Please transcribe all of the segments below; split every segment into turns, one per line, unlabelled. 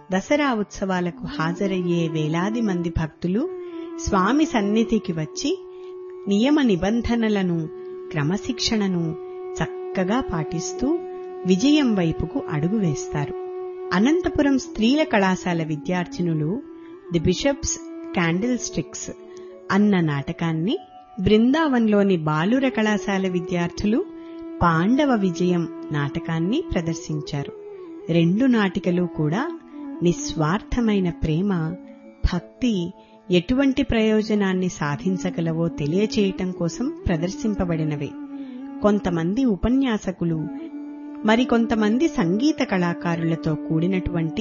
దసరా ఉత్సవాలకు హాజరయ్యే వేలాది మంది భక్తులు స్వామి సన్నిధికి వచ్చి నియమ నిబంధనలను క్రమశిక్షణను చక్కగా పాటిస్తూ విజయం వైపుకు అడుగు వేస్తారు అనంతపురం స్త్రీల కళాశాల విద్యార్థినులు ది బిషప్స్ క్యాండిల్ స్టిక్స్ అన్న నాటకాన్ని బృందావన్లోని బాలుర కళాశాల విద్యార్థులు పాండవ విజయం నాటకాన్ని ప్రదర్శించారు రెండు నాటికలు కూడా నిస్వార్థమైన ప్రేమ భక్తి ఎటువంటి ప్రయోజనాన్ని సాధించగలవో తెలియచేయటం కోసం ప్రదర్శింపబడినవే కొంతమంది ఉపన్యాసకులు మరికొంతమంది సంగీత కళాకారులతో కూడినటువంటి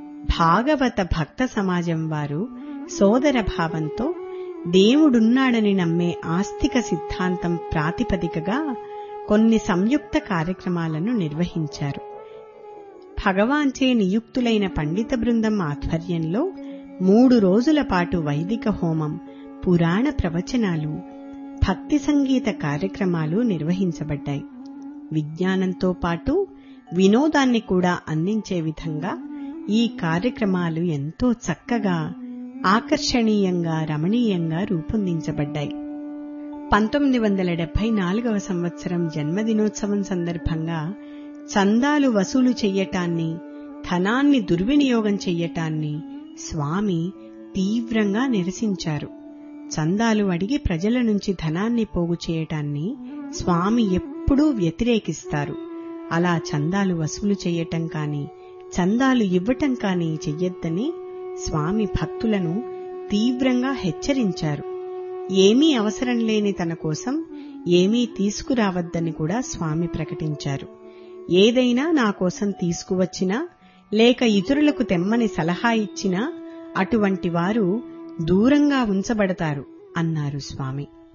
భాగవత భక్త సమాజం వారు సోదర భావంతో దేవుడున్నాడని నమ్మే ఆస్తిక సిద్ధాంతం ప్రాతిపదికగా కొన్ని సంయుక్త కార్యక్రమాలను నిర్వహించారు భగవాన్చే నియుక్తులైన పండిత బృందం ఆధ్వర్యంలో మూడు రోజుల పాటు వైదిక హోమం పురాణ ప్రవచనాలు భక్తి సంగీత కార్యక్రమాలు నిర్వహించబడ్డాయి విజ్ఞానంతో పాటు వినోదాన్ని కూడా అందించే విధంగా ఈ కార్యక్రమాలు ఎంతో చక్కగా ఆకర్షణీయంగా రమణీయంగా రూపొందించబడ్డాయి పంతొమ్మిది వందల డెబ్బై నాలుగవ సంవత్సరం జన్మదినోత్సవం సందర్భంగా చందాలు వసూలు చెయ్యటాన్ని ధనాన్ని దుర్వినియోగం చెయ్యటాన్ని స్వామి తీవ్రంగా నిరసించారు చందాలు అడిగి ప్రజల నుంచి ధనాన్ని పోగు చేయటాన్ని స్వామి ఎప్పుడూ వ్యతిరేకిస్తారు అలా చందాలు వసూలు చెయ్యటం కాని చందాలు ఇవ్వటం కాని చెయ్యొద్దని స్వామి భక్తులను తీవ్రంగా హెచ్చరించారు ఏమీ అవసరం లేని తన కోసం ఏమీ తీసుకురావద్దని కూడా స్వామి ప్రకటించారు ఏదైనా నా కోసం తీసుకువచ్చినా లేక ఇతరులకు తెమ్మని సలహా ఇచ్చినా అటువంటి వారు దూరంగా ఉంచబడతారు అన్నారు స్వామి